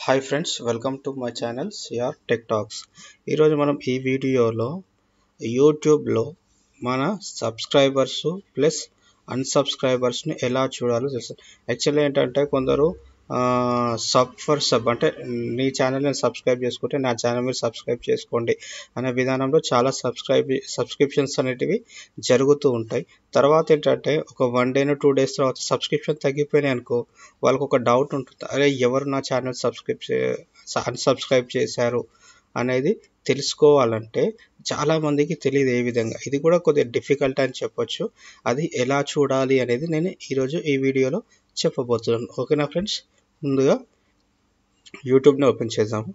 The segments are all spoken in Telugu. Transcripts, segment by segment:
hi friends welcome to my channel CR tech talks ఈరోజు మనం ఈ వీడియోలో యూట్యూబ్లో మన సబ్స్క్రైబర్స్ ప్లస్ అన్సబ్స్క్రైబర్స్ని ఎలా చూడాలో తెలుసు యాక్చువల్లీ ఏంటంటే కొందరు సబ్ ఫర్ సబ్ అంటే నీ ఛానల్ని సబ్స్క్రైబ్ చేసుకుంటే నా ఛానల్ మీరు సబ్స్క్రైబ్ చేసుకోండి అనే విధానంలో చాలా సబ్స్క్రైబ్ సబ్స్క్రిప్షన్స్ అనేటివి జరుగుతూ ఉంటాయి తర్వాత ఏంటంటే ఒక వన్ డేను టూ డేస్ తర్వాత సబ్స్క్రిప్షన్ తగ్గిపోయినాయి అనుకో వాళ్ళకు ఒక డౌట్ ఉంటుంది అరే ఎవరు నా ఛానల్ సబ్స్క్రైబ్ చే అన్సబ్స్క్రైబ్ చేశారు అనేది తెలుసుకోవాలంటే చాలామందికి తెలియదు ఏ విధంగా ఇది కూడా కొద్దిగా డిఫికల్ట్ అని చెప్పొచ్చు అది ఎలా చూడాలి అనేది నేను ఈరోజు ఈ వీడియోలో చెప్పబోతున్నాను ఓకేనా ఫ్రెండ్స్ ముందుగా యూట్యూబ్ని ఓపెన్ చేద్దాము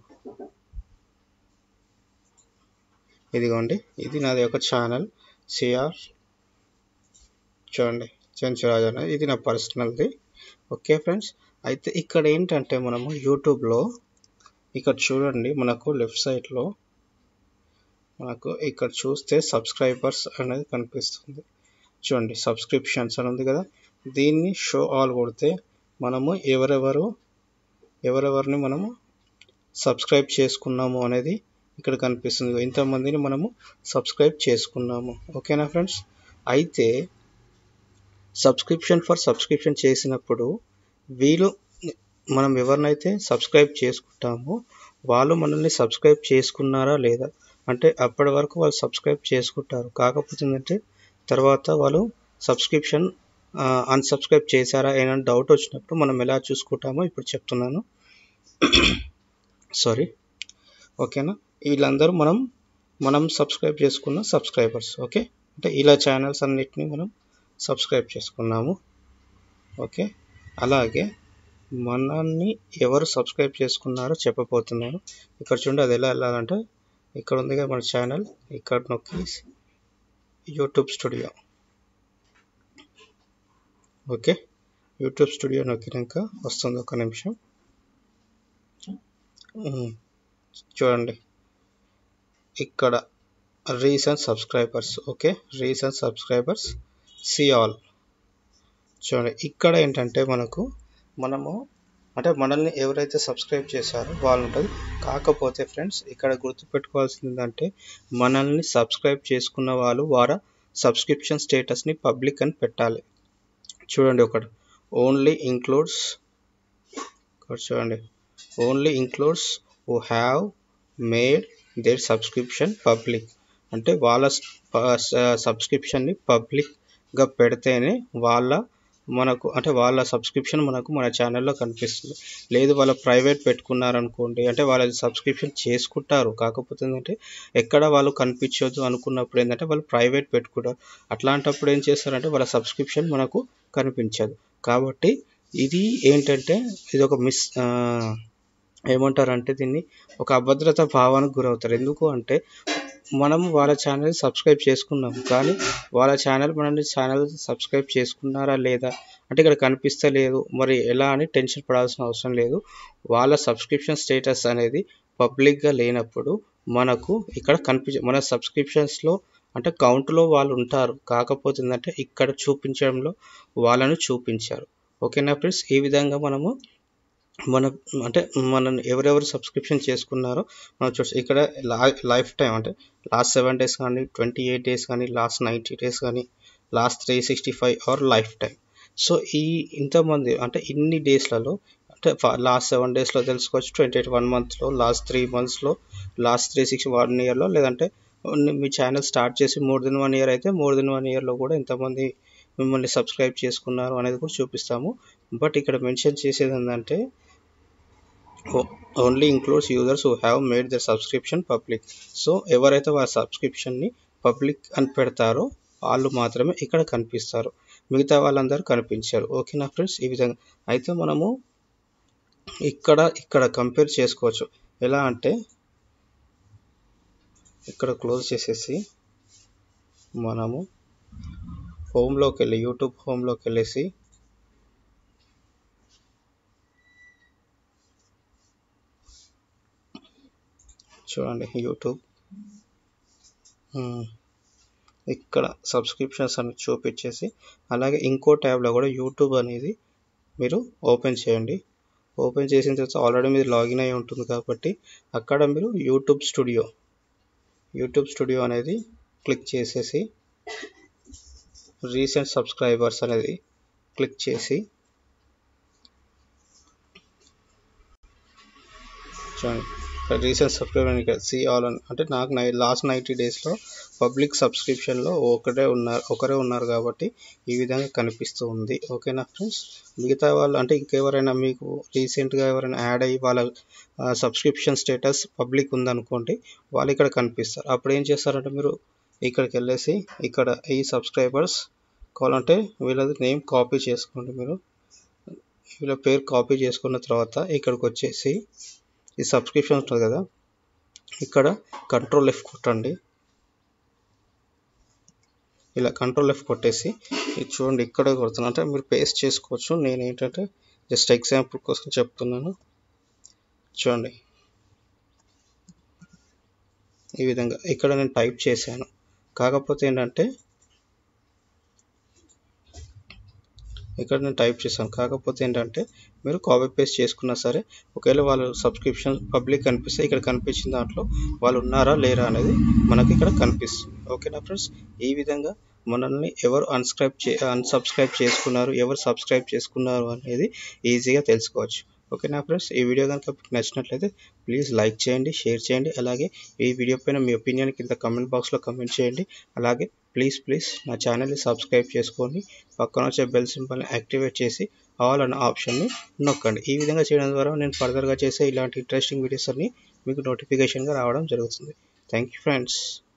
ఇదిగోండి ఇది నాది ఒక ఛానల్ సిఆర్ చూడండి చెంచురాజు అనేది ఇది నా పర్సనల్ది ఓకే ఫ్రెండ్స్ అయితే ఇక్కడ ఏంటంటే మనము యూట్యూబ్లో ఇక్కడ చూడండి మనకు లెఫ్ట్ సైడ్లో మనకు ఇక్కడ చూస్తే సబ్స్క్రైబర్స్ అనేది కనిపిస్తుంది చూడండి సబ్స్క్రిప్షన్స్ అని ఉంది కదా దీన్ని షో ఆల్ కొడితే మనము ఎవరెవరు ఎవరెవరిని మనము సబ్స్క్రైబ్ చేసుకున్నాము అనేది ఇక్కడ కనిపిస్తుంది ఇంతమందిని మనము సబ్స్క్రైబ్ చేసుకున్నాము ఓకేనా ఫ్రెండ్స్ అయితే సబ్స్క్రిప్షన్ ఫర్ సబ్స్క్రిప్షన్ చేసినప్పుడు వీళ్ళు మనం ఎవరినైతే సబ్స్క్రైబ్ చేసుకుంటామో వాళ్ళు మనల్ని సబ్స్క్రైబ్ చేసుకున్నారా లేదా అంటే అప్పటి వరకు వాళ్ళు సబ్స్క్రైబ్ చేసుకుంటారు కాకపోతే ఏంటంటే తర్వాత వాళ్ళు సబ్స్క్రిప్షన్ అన్సబ్స్క్రైబ్ చేశారా ఏమైనా డౌట్ వచ్చినప్పుడు మనం ఎలా చూసుకుంటామో ఇప్పుడు చెప్తున్నాను సారీ ఓకేనా వీళ్ళందరూ మనం మనం సబ్స్క్రైబ్ చేసుకున్న సబ్స్క్రైబర్స్ ఓకే అంటే ఇలా ఛానల్స్ అన్నిటిని మనం సబ్స్క్రైబ్ చేసుకున్నాము ఓకే అలాగే మనల్ని ఎవరు సబ్స్క్రైబ్ చేసుకున్నారో చెప్పబోతున్నాను ఇక్కడ చూడండి అది ఎలా వెళ్ళాలంటే ఇక్కడ ఉంది కదా మన ఛానల్ ఇక్కడ నొక్కి YouTube studio okay YouTube studio నొక్కినాక వస్తుంది ఒక నిమిషం చూడండి ఇక్కడ recent subscribers okay recent subscribers see all చూడండి ఇక్కడ ఏంటంటే మనకు మనము అంటే మనల్ని ఎవరైతే సబ్స్క్రైబ్ చేశారో వాళ్ళు ఉంటుంది కాకపోతే ఫ్రెండ్స్ ఇక్కడ గుర్తుపెట్టుకోవాల్సింది ఏంటంటే మనల్ని సబ్స్క్రైబ్ చేసుకున్న వాళ్ళు వారి సబ్స్క్రిప్షన్ స్టేటస్ని పబ్లిక్ అని పెట్టాలి చూడండి ఒకటి ఓన్లీ ఇంక్లూడ్స్ ఇక్కడ చూడండి only includes who have made their subscription public అంటే వాళ్ళ సబ్స్క్రిప్షన్ని పబ్లిక్గా పెడితేనే వాళ్ళ మనకు అంటే వాళ్ళ సబ్స్క్రిప్షన్ మనకు మన ఛానల్లో కనిపిస్తుంది లేదు వాళ్ళ ప్రైవేట్ పెట్టుకున్నారనుకోండి అంటే వాళ్ళ సబ్స్క్రిప్షన్ చేసుకుంటారు కాకపోతే ఏంటంటే ఎక్కడ వాళ్ళు కనిపించొద్దు అనుకున్నప్పుడు ఏంటంటే వాళ్ళు ప్రైవేట్ పెట్టుకుంటారు అట్లాంటప్పుడు ఏం చేస్తారంటే వాళ్ళ సబ్స్క్రిప్షన్ మనకు కనిపించదు కాబట్టి ఇది ఏంటంటే ఇది ఒక మిస్ ఏమంటారంటే దీన్ని ఒక అభద్రత భావానికి గురవుతారు ఎందుకు అంటే మనం వాళ్ళ ఛానల్ సబ్స్క్రైబ్ చేసుకున్నాం కానీ వాళ్ళ ఛానల్ మనల్ని ఛానల్ సబ్స్క్రైబ్ చేసుకున్నారా లేదా అంటే ఇక్కడ కనిపిస్తలేదు మరి ఎలా అని టెన్షన్ పడాల్సిన అవసరం లేదు వాళ్ళ సబ్స్క్రిప్షన్ స్టేటస్ అనేది పబ్లిక్గా లేనప్పుడు మనకు ఇక్కడ కనిపించ మన సబ్స్క్రిప్షన్స్లో అంటే కౌంట్లో వాళ్ళు ఉంటారు కాకపోతే ఏంటంటే ఇక్కడ చూపించడంలో వాళ్ళను చూపించారు ఓకేనా ఫ్రెండ్స్ ఈ విధంగా మనము మన అంటే మనం ఎవరెవరు సబ్స్క్రిప్షన్ చేసుకున్నారో మనం చూసి ఇక్కడ లైఫ్ టైం అంటే లాస్ట్ సెవెన్ డేస్ కానీ ట్వంటీ ఎయిట్ డేస్ కానీ లాస్ట్ నైంటీ డేస్ కానీ last three sixty five or life time so ఈ ఇంతమంది అంటే ఇన్ని డేస్లలో అంటే లాస్ట్ సెవెన్ డేస్లో తెలుసుకోవచ్చు ట్వంటీ ఎయిట్ వన్ మంత్లో లాస్ట్ త్రీ మంత్స్లో లాస్ట్ త్రీ సిక్స్ వన్ ఇయర్లో లేదంటే మీ ఛానల్ స్టార్ట్ చేసి మోర్ దెన్ వన్ ఇయర్ అయితే మోర్ దెన్ వన్ ఇయర్లో కూడా ఎంతమంది మిమ్మల్ని సబ్స్క్రైబ్ చేసుకున్నారు అనేది కూడా చూపిస్తాము బట్ ఇక్కడ మెన్షన్ చేసేది ఏంటంటే only includes users who have made their subscription public so ఎవరైతే వారి సబ్స్క్రిప్షన్ని పబ్లిక్ అని పెడతారో వాళ్ళు మాత్రమే ఇక్కడ కనిపిస్తారు మిగతా వాళ్ళందరూ కనిపించారు ఓకేనా ఫ్రెండ్స్ ఈ విధంగా అయితే మనము ఇక్కడ ఇక్కడ కంపేర్ చేసుకోవచ్చు ఎలా అంటే ఇక్కడ క్లోజ్ చేసేసి మనము హోమ్లోకి వెళ్ళి యూట్యూబ్ హోమ్లోకి వెళ్ళేసి చూడండి యూట్యూబ్ ఇక్కడ సబ్స్క్రిప్షన్స్ అని చూపించేసి అలాగే ఇంకో ట్యాబ్లో కూడా యూట్యూబ్ అనేది మీరు ఓపెన్ చేయండి ఓపెన్ చేసిన తర్వాత ఆల్రెడీ మీరు లాగిన్ అయి ఉంటుంది కాబట్టి అక్కడ మీరు యూట్యూబ్ స్టూడియో యూట్యూబ్ స్టూడియో అనేది క్లిక్ చేసేసి రీసెంట్ సబ్స్క్రైబర్స్ అనేది క్లిక్ చేసి చూడండి రీసెంట్ సబ్స్క్రైబర్ సి ఆల్ అని అంటే నాకు నై లాస్ట్ నైంటీ డేస్లో పబ్లిక్ సబ్స్క్రిప్షన్లో ఒకరే ఉన్నారు ఒకరే ఉన్నారు కాబట్టి ఈ విధంగా కనిపిస్తూ ఉంది ఓకేనా ఫ్రెండ్స్ మిగతా వాళ్ళు అంటే ఇంకెవరైనా మీకు రీసెంట్గా ఎవరైనా యాడ్ అయ్యి వాళ్ళ సబ్స్క్రిప్షన్ స్టేటస్ పబ్లిక్ ఉందనుకోండి వాళ్ళు ఇక్కడ కనిపిస్తారు అప్పుడు ఏం చేస్తారంటే మీరు ఇక్కడికి వెళ్ళేసి ఇక్కడ ఈ సబ్స్క్రైబర్స్ కావాలంటే వీళ్ళది నేమ్ కాపీ చేసుకోండి మీరు వీళ్ళ పేరు కాపీ చేసుకున్న తర్వాత ఇక్కడికి వచ్చేసి ఈ సబ్స్క్రిప్షన్ ఉంటుంది కదా ఇక్కడ కంట్రోల్ ఎఫ్ కొట్టండి ఇలా కంట్రోల్ ఎఫ్ కొట్టేసి ఇది చూడండి ఇక్కడ కొడుతున్నా అంటే మీరు పేస్ట్ చేసుకోవచ్చు నేను ఏంటంటే జస్ట్ ఎగ్జాంపుల్ కోసం చెప్తున్నాను చూడండి ఈ విధంగా ఇక్కడ నేను టైప్ చేశాను కాకపోతే ఏంటంటే ఇక్కడ నేను టైప్ చేశాను కాకపోతే ఏంటంటే మీరు కాపీ పేస్ట్ చేసుకున్నా సరే ఒకవేళ వాళ్ళ సబ్స్క్రిప్షన్ పబ్లిక్ కనిపిస్తే ఇక్కడ కనిపించిన దాంట్లో వాళ్ళు ఉన్నారా లేరా అనేది మనకి ఇక్కడ కనిపిస్తుంది ఓకేనా ఫ్రెండ్స్ ఈ విధంగా మనల్ని ఎవరు అన్స్క్రైబ్ చే అన్సబ్స్క్రైబ్ చేసుకున్నారు ఎవరు సబ్స్క్రైబ్ చేసుకున్నారు అనేది ఈజీగా తెలుసుకోవచ్చు ఓకేనా ఫ్రెండ్స్ ఈ వీడియో కనుక మీకు నచ్చినట్లయితే ప్లీజ్ లైక్ చేయండి షేర్ చేయండి అలాగే ఈ వీడియో పైన మీ ఒపీనియన్ కింద కమెంట్ బాక్స్లో కమెంట్ చేయండి అలాగే ప్లీజ్ ప్లీజ్ నా ఛానల్ని సబ్స్క్రైబ్ చేసుకొని పక్కన వచ్చే బెల్ సింబల్ని యాక్టివేట్ చేసి ఆల్ అన్న ఆప్షన్ని నొక్కండి ఈ విధంగా చేయడం ద్వారా నేను ఫర్దర్గా చేసే ఇలాంటి ఇంట్రెస్టింగ్ వీడియోస్ అన్ని మీకు నోటిఫికేషన్గా రావడం జరుగుతుంది థ్యాంక్ యూ ఫ్రెండ్స్